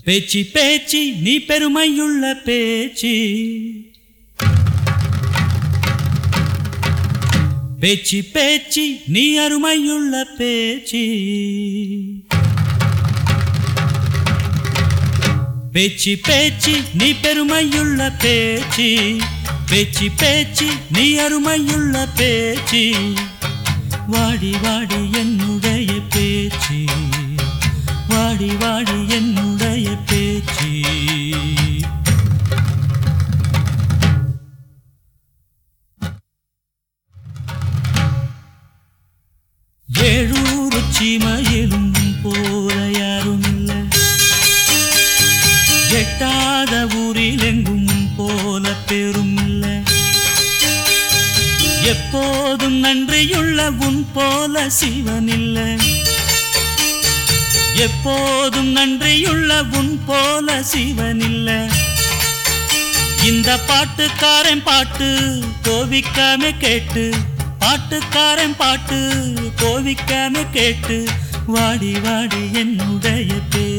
பேச்சு பேச்சு நீ பெருமையுள்ள பேச்சு பேச்சு பேச்சு நீ அருமையுள்ள பேச்சு பேச்சு பேச்சு நீ பெருமையுள்ள பேச்சு பேச்சு பேச்சு நீ அருமையுள்ள பேச்சு வாடி வாடி என்னுடைய பேச்சு வாடி வாடி என்னுடைய பேச்சு ஏழூர் சீமையிலும் போல யாரும் இல்லை எட்டாத ஊரில் எங்கும் போல பெரும் இல்லை எப்போதும் நன்றியுள்ள உன் போல சிவன் இல்லை எப்போதும் நன்றியுள்ள உன் போல சிவன் இல்லை இந்த பாட்டுக்காரன் பாட்டு கோவிக்காம கேட்டு பாட்டுக்காரன் பாட்டு கோவிக்காம கேட்டு வாடி வாடி என்னுடைய பே